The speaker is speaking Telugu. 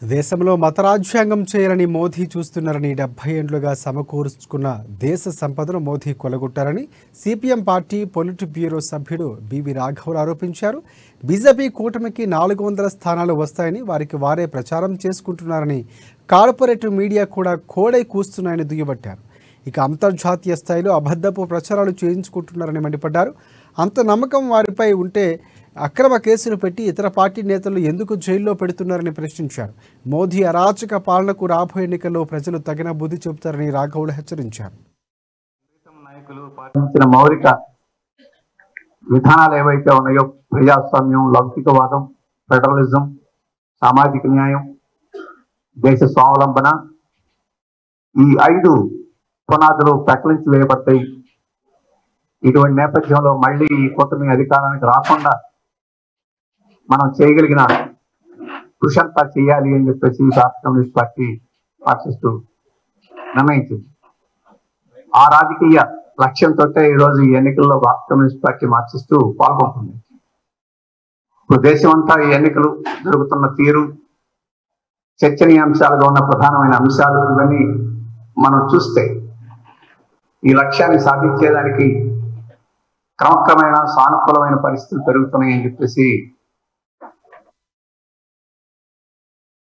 దేశంలో మత రాజ్యాంగం చేయాలని మోదీ చూస్తున్నారని డెబ్బై ఏండ్లుగా సమకూర్చుకున్న దేశ సంపదను మోదీ కొలగొట్టారని సిపిఎం పార్టీ పొలిట్ బ్యూరో సభ్యుడు బివి రాఘవులు ఆరోపించారు బీజేపీ కూటమికి నాలుగు వందల స్థానాలు వస్తాయని వారికి వారే ప్రచారం చేసుకుంటున్నారని కార్పొరేట్ మీడియా కూడా కోడై కూస్తున్నాయని దుయ్యబట్టారు ఇక అంతర్జాతీయ స్థాయిలో అబద్ధపు ప్రచారాలు చేయించుకుంటున్నారని మండిపడ్డారు అంత నమ్మకం వారిపై ఉంటే అక్రమ కేసులు పెట్టి ఇతర పార్టీ నేతలు ఎందుకు జైల్లో పెడుతున్నారని ప్రశ్నించారు మోదీ అరాచక పాలనకు రాబోయే ఎన్నికల్లో ప్రజలు తగిన బుద్ధి చెబుతారని రాఘవులు హెచ్చరించారు తెలుగుదేశం నాయకులు పాటించిన మౌలిక విధానాలు ఏవైతే ఉన్నాయో ప్రజాస్వామ్యం లౌకికవాదం ఫెడరలిజం సామాజిక న్యాయం దేశ స్వావలంబన ఈ ఐదు పునాదులు ప్రకటించి వేయబడతాయి ఇటువంటి నేపథ్యంలో మళ్ళీ ఈ కూటమి అధికారానికి రాకుండా మనం చేయగలిగిన కృషి అంతా చేయాలి అని చెప్పేసి భారత కమ్యూనిస్ట్ పార్టీ ఆశిస్తూ నిర్ణయించింది ఆ రాజకీయ లక్ష్యంతో ఈ రోజు ఈ ఎన్నికల్లో భారత కమ్యూనిస్ట్ పార్టీ మార్చిస్తూ పాల్గొంటుంది ఇప్పుడు దేశమంతా ఈ ఎన్నికలు జరుగుతున్న తీరు చర్చనీయాంశాలుగా ఉన్న ప్రధానమైన అంశాలు ఇవన్నీ మనం చూస్తే ఈ లక్ష్యాన్ని సాధించేదానికి క్రమక్రమేణా సానుకూలమైన పరిస్థితులు పెరుగుతున్నాయని చెప్పేసి